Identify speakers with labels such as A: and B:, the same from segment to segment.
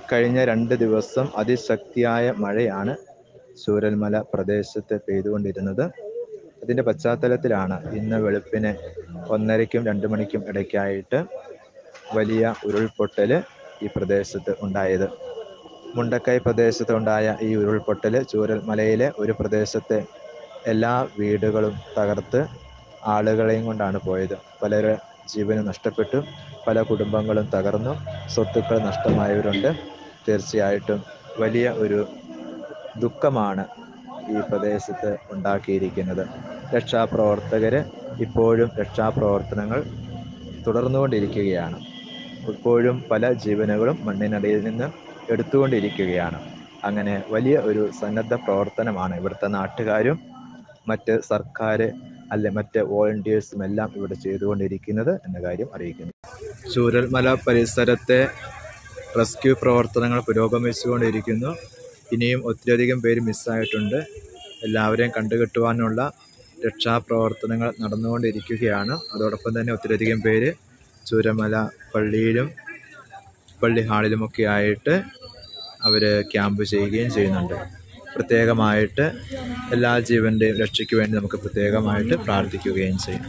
A: കഴിഞ്ഞ രണ്ട് ദിവസം അതിശക്തിയായ മഴയാണ് ചൂരൽമല പ്രദേശത്ത് പെയ്തുകൊണ്ടിരുന്നത് അതിൻ്റെ പശ്ചാത്തലത്തിലാണ് ഇന്ന് വെളുപ്പിന് ഒന്നരയ്ക്കും രണ്ട് മണിക്കും ഇടയ്ക്കായിട്ട് വലിയ ഉരുൾപൊട്ടൽ ഈ പ്രദേശത്ത് ഉണ്ടായത് മുണ്ടക്കൈ പ്രദേശത്ത് ഉണ്ടായ ഈ ഉരുൾപൊട്ടൽ ചൂരൽമലയിലെ ഒരു പ്രദേശത്തെ എല്ലാ വീടുകളും തകർത്ത് ആളുകളെയും കൊണ്ടാണ് പോയത് പലരെ ജീവനും നഷ്ടപ്പെട്ടു പല കുടുംബങ്ങളും തകർന്നു സ്വത്തുക്കൾ നഷ്ടമായവരുണ്ട് തീർച്ചയായിട്ടും വലിയ ഒരു ദുഃഖമാണ് ഈ പ്രദേശത്ത് ഉണ്ടാക്കിയിരിക്കുന്നത് രക്ഷാപ്രവർത്തകർ ഇപ്പോഴും രക്ഷാപ്രവർത്തനങ്ങൾ തുടർന്നുകൊണ്ടിരിക്കുകയാണ് ഇപ്പോഴും പല ജീവനുകളും മണ്ണിനടിയിൽ നിന്ന് എടുത്തുകൊണ്ടിരിക്കുകയാണ് അങ്ങനെ വലിയ ഒരു സന്നദ്ധ പ്രവർത്തനമാണ് ഇവിടുത്തെ നാട്ടുകാരും മറ്റ് സർക്കാർ അല്ലെ മറ്റ് വോളണ്ടിയേഴ്സും എല്ലാം ഇവിടെ ചെയ്തുകൊണ്ടിരിക്കുന്നത് എന്ന കാര്യം അറിയിക്കുന്നു ചൂരൽമല പരിസരത്തെ റെസ്ക്യൂ പ്രവർത്തനങ്ങൾ പുരോഗമിച്ചുകൊണ്ടിരിക്കുന്നു ഇനിയും ഒത്തിരിയധികം പേര് മിസ്സായിട്ടുണ്ട് എല്ലാവരെയും കണ്ടുകെട്ടുവാനുള്ള രക്ഷാപ്രവർത്തനങ്ങൾ നടന്നുകൊണ്ടിരിക്കുകയാണ് അതോടൊപ്പം തന്നെ ഒത്തിരിയധികം പേര് ചൂരമല പള്ളിയിലും പള്ളി ഹാളിലുമൊക്കെ ആയിട്ട് അവർ ക്യാമ്പ് ചെയ്യുകയും ചെയ്യുന്നുണ്ട് പ്രത്യേകമായിട്ട് എല്ലാ ജീവൻ്റെയും രക്ഷയ്ക്ക് വേണ്ടി നമുക്ക് പ്രത്യേകമായിട്ട് പ്രാർത്ഥിക്കുകയും ചെയ്യും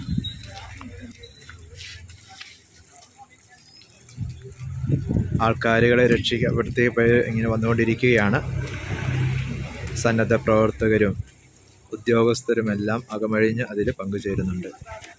A: ആൾക്കാരുകളെ രക്ഷിക്കപ്പെടുത്തി ഇങ്ങനെ വന്നുകൊണ്ടിരിക്കുകയാണ് സന്നദ്ധ പ്രവർത്തകരും ഉദ്യോഗസ്ഥരുമെല്ലാം അകമഴിഞ്ഞ് അതിൽ പങ്കുചേരുന്നുണ്ട്